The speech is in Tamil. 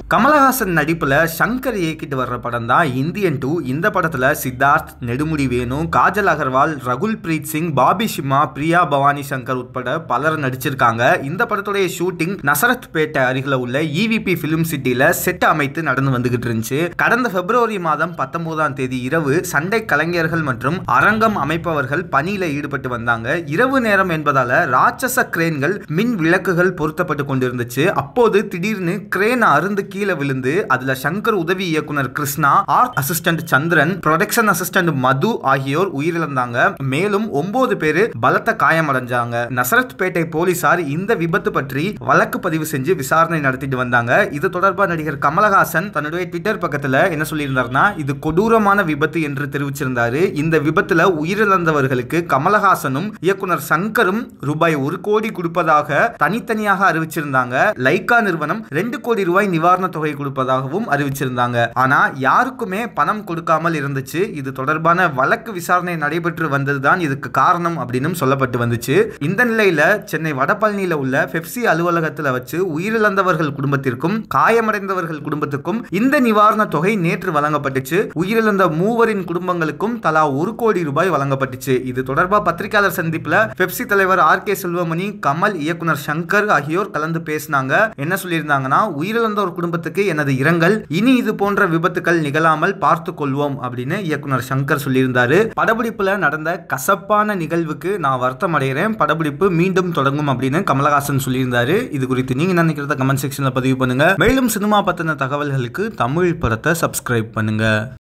கமலஹாசன் நடிப்புல சங்கர் இயக்கிட்டு வர்ற படம் தான் இந்தியன் டூ இந்த படத்துல சித்தார்த் நெடுமுடி வேணு காஜல் அகர்வால் ரகுல் பிரீத் சிங் பாபி சிம்மா பிரியா பவானி சங்கர் உட்பட பலர் நடிச்சிருக்காங்க இந்த படத்துடைய ஷூட்டிங் நசரத் பேட்டை அருகில உள்ள இவிபி பிலிம் சிட்டில செட் அமைத்து நடந்து வந்துகிட்டு இருந்துச்சு கடந்த பிப்ரவரி மாதம் பத்தொன்பதாம் தேதி இரவு சண்டை கலைஞர்கள் மற்றும் அரங்கம் அமைப்பவர்கள் பணியில ஈடுபட்டு வந்தாங்க இரவு நேரம் என்பதால ராட்சச கிரேன்கள் மின் விளக்குகள் பொருத்தப்பட்டு கொண்டிருந்துச்சு அப்போது திடீர்னு கிரேன் அருந்து கீழே விழுந்து அதுல சங்கர் உதவி இயக்குனர் Krishna art assistant Chandran production assistant Madhu ஆகியோர் உயிரிழந்தாங்க மேலும் ஒன்பது பேர் பலத்த காயமடைஞ்சாங்க நசரத் பேட்டை போலீசார் இந்த விபத்து பற்றி வழக்கு பதிவு செஞ்சு விசாரணை நடத்திட்டு வந்தாங்க இது தொடர்பாக நடிகர் கமலஹாசன் தன்னுடைய ட்விட்டர் பக்கத்துல என்ன சொல்லியிருந்தாருன்னா இது கொடூரமான விபத்து என்று தெரிவிச்சிருந்தாரு இந்த விபத்துல உயிரிழந்தவர்களுக்கு கமலஹாசனும் இயக்குனர் சங்கரும் ரூபாய் ஒரு கோடி கொடுப்பதாக தனித்தனியாக அறிவிச்சிருந்தாங்க லைகா நிறுவனம் ரெண்டு கோடி ரூபாய் நிவாரண தொகை கொடுப்பதாகவும் அறிவிச்சிருந்தாங்க ஆனா யாருக்குமே பணம் கொடுக்காமல் இருந்துச்சு இது தொடர்பான வழக்கு விசாரணை நடைபெற்று வந்ததுதான் இதுக்கு காரணம் அப்படின்னு சொல்லப்பட்டு வந்துச்சு இந்த நிலையில சென்னை வடபழனியில உள்ள பெப்சி அலுவலகத்துல வச்சு உயிரிழந்தவர்கள் குடும்பத்திற்கும் காயமடைந்தவர்கள் குடும்பத்துக்கும் இந்த நிவாரண தொகை நேற்று வழங்கப்பட்டுச்சு உயிரிழந்த மூவரின் குடும்பங்களுக்கும் தலா ஒரு கோடி ரூபாய் வழங்கப்பட்டுச்சு இது தொடர்பாக பத்திரிகையாளர் சந்திப்புல பெப்சி தலைவர் ஆர் கே செல்வமணி கமல் இயக்குனர் சங்கர் ஆகியோர் கலந்து பேசினாங்க என்ன சொல்லியிருந்தாங்கன்னா உயிரிழந்த ஒரு குடும்பத்துக்கு எனது இரங்கல் இனி இது போன்ற விபத்துக்கள் நிகழாமல் பார்த்து கொள்வோம் அப்படின்னு இயக்குனர் சங்கர் சொல்லியிருந்தாரு படப்பிடிப்புல நடந்த கசப்பான நிகழ்வுக்கு நான் வருத்தம் அடைகிறேன் படப்பிடிப்பு மீண்டும் தொடங்கும் அப்படின்னு கமலஹாசன் சொல்லியிருந்தாரு இது குறித்து நீங்க என்ன நினைக்கிறத கமெண்ட் செக்ஷன்ல பதிவு பண்ணுங்க மேலும் சினிமா பத்தின தகவல்களுக்கு தமிழ் படத்தை சப்ஸ்கிரைப் பண்ணுங்க